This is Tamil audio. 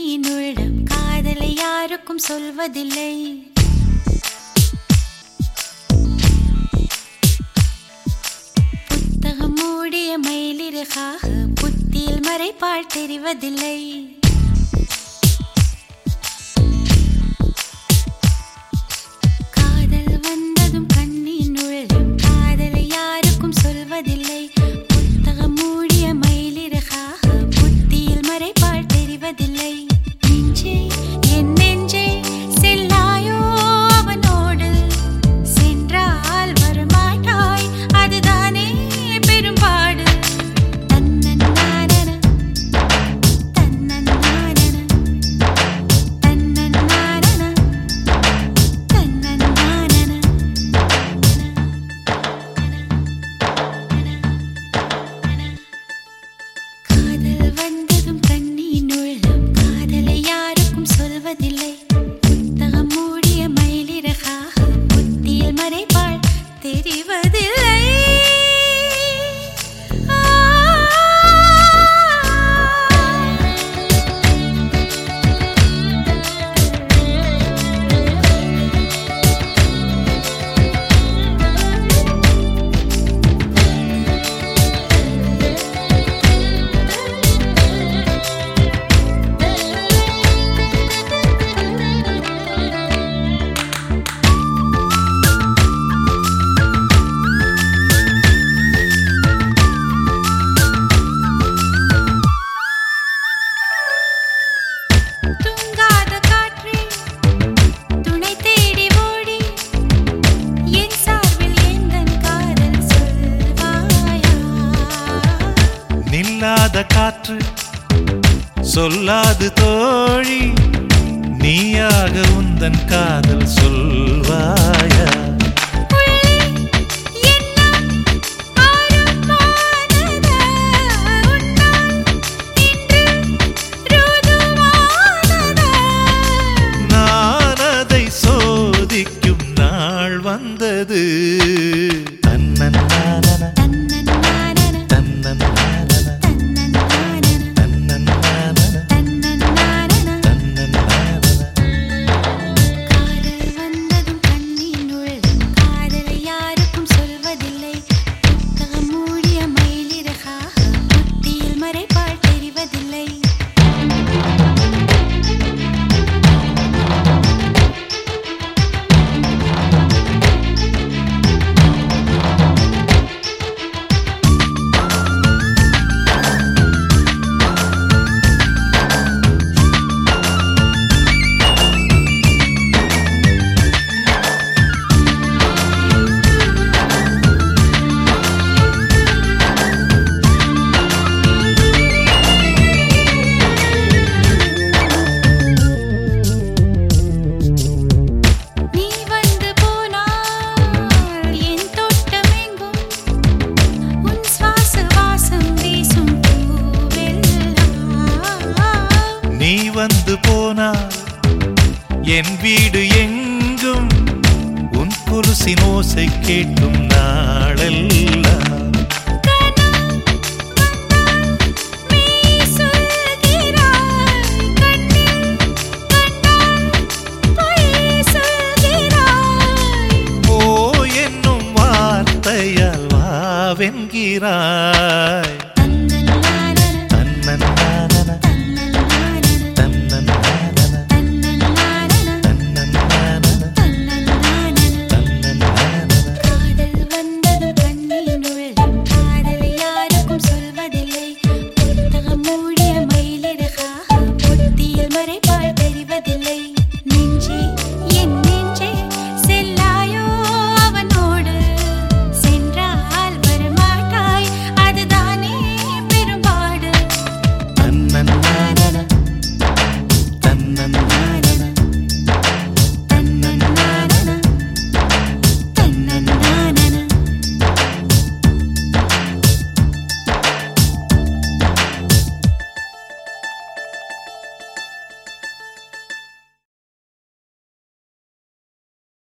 கண்ணியின் உள்ளம் காதலை யாருக்கும் சொல்வதில்லை புத்தகம் மூடிய மயிலிறகாக புத்தியில் மறைப்பாள் தெரிவதில்லை காதல் வந்ததும் கண்ணின் உள்ளம் காதலை யாருக்கும் சொல்வதில்லை புத்தகம் மூடிய மயிலிறகாக புத்தியில் மறைப்பாள் தெரிவதில்லை நெஞ்சே என் நெஞ்சே செல்லாயோ அவனோடு சென்றால் வரமாட்டாய் அதுதானே பெரும்பாடு தன்னன்னானன தன்னன்னானன தன்னன்னானன தன்னன்னானன காதல் வந்ததும் கண்ணின் உள்ளம் காதலை யாருக்கும் சொல்வதில்லை புத்தகம் மூடிய மயிலிறகாக புத்தியில் மறைப்பாள் தெரிவதில்லை தூங்காத காற்றே துணை தேடி ஓடி என் சார்பில் எந்தன் காதல் சொல்வாயா நில்லாத காற்று சொல்லாது தோழி நீயாக உந்தன் காதல் சொல்வாயா உள்ளே எண்ணம் ஆரம்பமானதா உன்னால் இன்று ருதுவானதா நான் அதை சோதிக்கும் நாள் வந்தது தன்னன்னானன, தன்னன்னானன தன்னன்னானன, தன்னன்னானன தன்னன்னானன, தன்னன்னானன தன்னன்னானன. காதல் வந்ததும் கண்ணின் உள்ளம் காதலை யாருக்கும் சொல்வதில்லை புத்தகம் மூடிய மயிலிறகாக புத்தியில் மறைப்பாள் தெரிவதில்லை நீ வந்து போனால் என் தோட்டமெங்கும் உன் சுவாச வாசம் வீசும் பூவெல்லாம் நீ வந்து போனால் என் வீடு எங்கும் உன் கொலுசின் ஓசை கேட்கும் நாளெல்லாம் மெய் சொல்கிறாய் கண்ணில் கண்டால் பொய் சொல்கிறாய் ஓ என்னும் வார்த்தையால் வாவென்கிறாய் தன்னன்னானன தன்னன்னானன, தன்னன்னானன தன்னன்னானன, தன்னன்னானன தன்னன்னானன, தன்னன்னானன தன்னன்னானன. காதல் வந்தது கண்ணின் உள்ளம் காதலை யாருக்கும் சொல்வதில்லை புத்தகம் மூடிய மயிலிறகாக புத்தியில் மறைப்பாள்